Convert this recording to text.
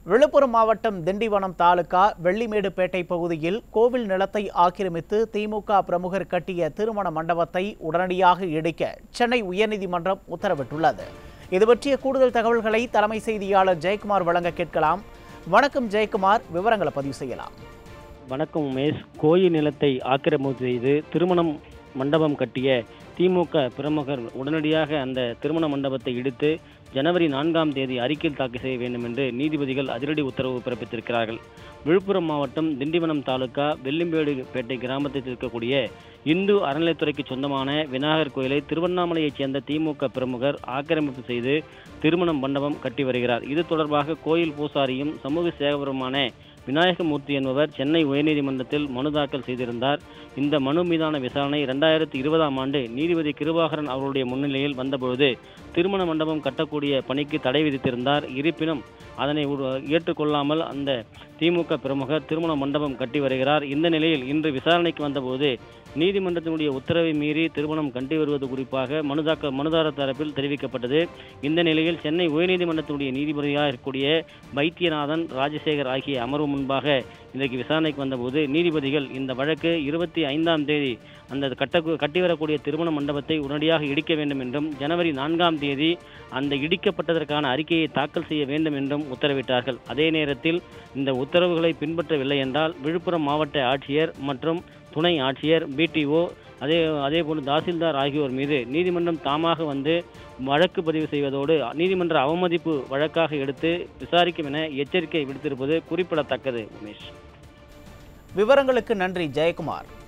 விழுப்புரம் மாவட்டம் திண்டிவனம் தாலுகா வெள்ளிமேடுபேட்டை பகுதியில் கோவில் நிலத்தை ஆக்கிரமித்து திமுக பிரமுகர் கட்டிய திருமண மண்டபத்தை உடனடியாக இடிக்க சென்னை உயர்நீதிமன்றம் உத்தரவிட்டுள்ளது இது பற்றிய கூடுதல் தகவல்களை தலைமை செய்தியாளர் ஜெயக்குமார் வழங்க கேட்கலாம் வணக்கம் ஜெயக்குமார் விவரங்களை பதிவு செய்யலாம் வணக்கம் உமேஷ் கோயில் நிலத்தை ஆக்கிரமிப்பு செய்து திருமணம் மண்டபம் கட்டிய திமுக பிரமுகர் உடனடியாக அந்த திருமண மண்டபத்தை இடித்து ஜனவரி நான்காம் தேதி அறிக்கையில் தாக்கல் செய்ய வேண்டும் என்று நீதிபதிகள் அதிரடி உத்தரவு பிறப்பித்திருக்கிறார்கள் விழுப்புரம் மாவட்டம் திண்டிவனம் தாலுகா வெள்ளிம்பேடு பேட்டை கிராமத்தில் இருக்கக்கூடிய இந்து அறநிலைத்துறைக்கு சொந்தமான விநாயகர் கோயிலை திருவண்ணாமலையைச் சேர்ந்த திமுக பிரமுகர் ஆக்கிரமிப்பு செய்து திருமண மண்டபம் கட்டி வருகிறார் இது தொடர்பாக கோயில் பூசாரியும் சமூக சேவகருமான விநாயகமூர்த்தி என்பவர் சென்னை உயர்நீதிமன்றத்தில் மனு தாக்கல் செய்திருந்தார் இந்த மனு மீதான விசாரணை இரண்டாயிரத்தி இருபதாம் ஆண்டு நீதிபதி கிருபாகரன் அவருடைய முன்னிலையில் வந்தபொழுது திருமண மண்டபம் கட்டக்கூடிய பணிக்கு தடை விதித்திருந்தார் இருப்பினும் அதனை உ- ஏற்றுக்கொள்ளாமல் அந்த திமுக பிரமுகர் திருமண மண்டபம் கட்டி வருகிறார் இந்த நிலையில் இன்று விசாரணைக்கு வந்தபோது நீதிமன்றத்தினுடைய உத்தரவை மீறி திருமணம் கட்டி வருவது குறிப்பாக மனுதாக்க மனுதாரர் தரப்பில் தெரிவிக்கப்பட்டது இந்த நிலையில் சென்னை உயர்நீதிமன்றத்தினுடைய நீதிபதியாக இருக்கக்கூடிய வைத்தியநாதன் ராஜசேகர் ஆகிய அமர்வு முன்பாக இன்றைக்கு விசாரணைக்கு வந்தபோது நீதிபதிகள் இந்த வழக்கு இருபத்தி ஐந்தாம் தேதி அந்த கட்ட கட்டி வரக்கூடிய திருமண மண்டபத்தை உடனடியாக இடிக்க வேண்டும் என்றும் ஜனவரி நான்காம் தேதி அந்த இடிக்கப்பட்டதற்கான அறிக்கையை தாக்கல் செய்ய வேண்டும் என்றும் உத்தரவிட்டார்கள் அதே நேரத்தில் இந்த உத்தரவுகளை பின்பற்றவில்லை என்றால் விழுப்புரம் மாவட்ட ஆட்சியர் மற்றும் துணை ஆட்சியர் பிடிஓ அதே அதேபோல் தாசில்தார் ஆகியோர் மீது நீதிமன்றம் தாமாக வந்து வழக்கு பதிவு செய்வதோடு நீதிமன்ற அவமதிப்பு வழக்காக எடுத்து விசாரிக்கும் என எச்சரிக்கை விடுத்திருப்பது குறிப்பிடத்தக்கது உமேஷ் விவரங்களுக்கு நன்றி ஜெயக்குமார்